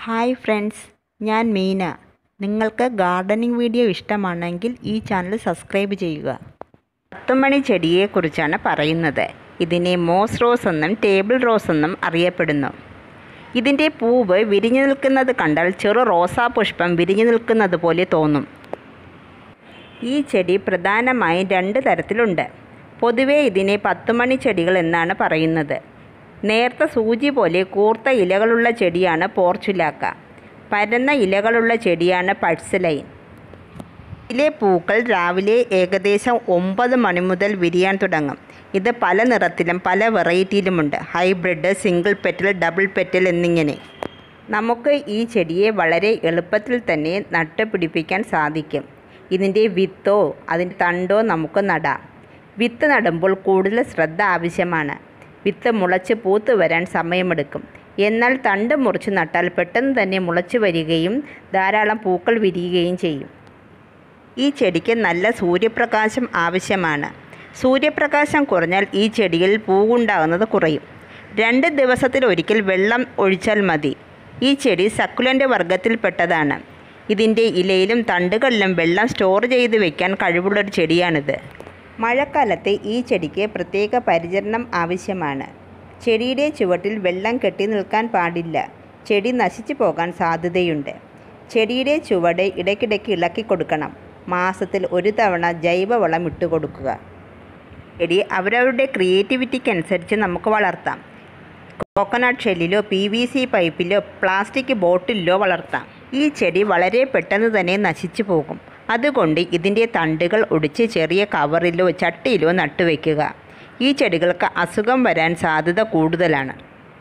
hi friends ഞാൻ മീന നിങ്ങൾക്ക് gardening video ഇഷ്ടമാണെങ്കിൽ ഈ ചാനൽ സബ്സ്ക്രൈബ് ചെയ്യുക പത്തുമണി ചെടിയെക്കുറിച്ചാണ് പറയുന്നത് ഇതിനെ മോസ് റോസ് എന്നും ടേബിൾ റോസ് എന്നും അറിയപ്പെടുന്നു ഇതിൻ്റെ പൂവ് വിരിഞ്ഞു നിൽക്കുന്നത് കണ്ടാൽ ചെറു റോസാ പുഷ്പം വിരിഞ്ഞു നിൽക്കുന്നത് പോലെ തോന്നും ഈ ചെടി പ്രധാനമായും രണ്ട് തരത്തിലുണ്ട് പൊതുവേ ഇതിനെ പത്തുമണി ചെടികൾ എന്നാണ് പറയുന്നത് നേർത്ത സൂചി പോലെ കൂർത്ത ഇലകളുള്ള ചെടിയാണ് പോർച്ചുലാക്ക പരന്ന ഇലകളുള്ള ചെടിയാണ് പഴ്സലൈൻ ഇതിലെ പൂക്കൾ രാവിലെ ഏകദേശം ഒമ്പത് മണി മുതൽ വിരിയാൻ തുടങ്ങും ഇത് പല നിറത്തിലും പല വെറൈറ്റിയിലുമുണ്ട് hybrid single petal double petal എന്നിങ്ങനെ നമുക്ക് ഈ ചെടിയെ വളരെ എളുപ്പത്തിൽ തന്നെ നട്ടുപിടിപ്പിക്കാൻ സാധിക്കും ഇതിൻ്റെ വിത്തോ അതിൻ്റെ തണ്ടോ നമുക്ക് നടാം വിത്ത് നടുമ്പോൾ കൂടുതൽ ശ്രദ്ധ ആവശ്യമാണ് വിത്ത് മുളച്ച് പൂത്ത് വരാൻ സമയമെടുക്കും എന്നാൽ തണ്ട് മുറിച്ച് നട്ടാൽ പെട്ടെന്ന് തന്നെ മുളച്ച് വരികയും ധാരാളം പൂക്കൾ വിരിയുകയും ചെയ്യും ഈ ചെടിക്ക് നല്ല സൂര്യപ്രകാശം ആവശ്യമാണ് സൂര്യപ്രകാശം കുറഞ്ഞാൽ ഈ ചെടിയിൽ പൂവുണ്ടാകുന്നത് കുറയും രണ്ട് ദിവസത്തിലൊരിക്കൽ വെള്ളം ഒഴിച്ചാൽ മതി ഈ ചെടി സക്കുലൻ്റ് വർഗത്തിൽപ്പെട്ടതാണ് ഇതിൻ്റെ ഇലയിലും തണ്ടുകളിലും വെള്ളം സ്റ്റോർ ചെയ്ത് വെക്കാൻ കഴിവുള്ളൊരു ചെടിയാണിത് മഴക്കാലത്ത് ഈ ചെടിക്ക് പ്രത്യേക പരിചരണം ആവശ്യമാണ് ചെടിയുടെ ചുവട്ടിൽ വെള്ളം കെട്ടി നിൽക്കാൻ പാടില്ല ചെടി നശിച്ചു പോകാൻ സാധ്യതയുണ്ട് ചെടിയുടെ ചുവട് ഇടയ്ക്കിടയ്ക്ക് ഇളക്കി കൊടുക്കണം മാസത്തിൽ ഒരു തവണ ജൈവവളം ഇട്ട് കൊടുക്കുക ചെടി അവരവരുടെ ക്രിയേറ്റിവിറ്റിക്കനുസരിച്ച് നമുക്ക് വളർത്താം കോക്കനട്ട് ഷെല്ലിലോ പി വി സി പൈപ്പിലോ പ്ലാസ്റ്റിക് ബോട്ടിലിലോ വളർത്താം ഈ ചെടി വളരെ പെട്ടെന്ന് തന്നെ നശിച്ചു പോകും അതുകൊണ്ട് ഇതിൻ്റെ തണ്ടുകൾ ഒടിച്ച് ചെറിയ കവറിലോ ചട്ടിയിലോ നട്ടുവെക്കുക ഈ ചെടികൾക്ക് അസുഖം വരാൻ സാധ്യത കൂടുതലാണ്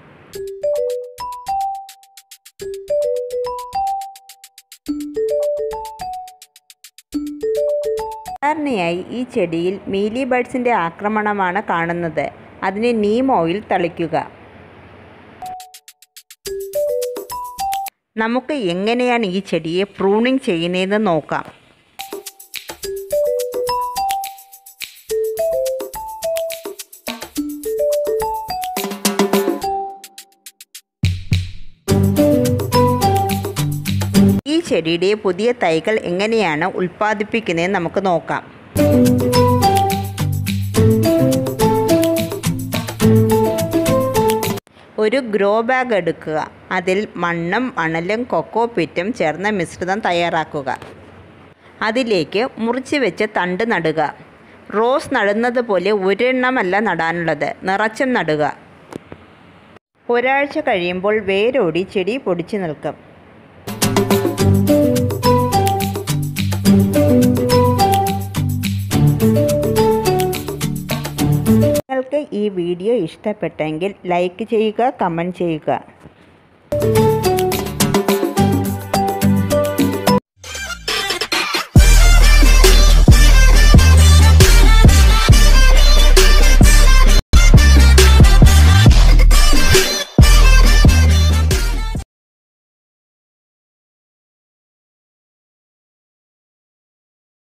സാധാരണയായി ഈ ചെടിയിൽ മീലി ബേഡ്സിൻ്റെ ആക്രമണമാണ് കാണുന്നത് അതിന് നീം ഓയിൽ തളിക്കുക നമുക്ക് എങ്ങനെയാണ് ഈ ചെടിയെ പ്രൂണിങ് ചെയ്യുന്നതെന്ന് നോക്കാം ഈ ചെടിയുടെ പുതിയ തൈകൾ എങ്ങനെയാണ് ഉൽപ്പാദിപ്പിക്കുന്നതെന്ന് നമുക്ക് നോക്കാം ഒരു ഗ്രോ ബാഗ് എടുക്കുക അതിൽ മണ്ണും മണലും കൊക്കോ പിറ്റും ചേർന്ന മിശ്രിതം തയ്യാറാക്കുക അതിലേക്ക് മുറിച്ച് വെച്ച് തണ്ട് നടുക റോസ് നടുന്നത് പോലെ ഒരെണ്ണമല്ല നടാനുള്ളത് നിറച്ചും നടുക ഒരാഴ്ച കഴിയുമ്പോൾ വേരോടി ചെടി പൊടിച്ചു നിൽക്കും നിങ്ങൾക്ക് ഈ വീഡിയോ ഇഷ്ടപ്പെട്ടെങ്കിൽ ലൈക്ക് ചെയ്യുക കമൻറ്റ് ചെയ്യുക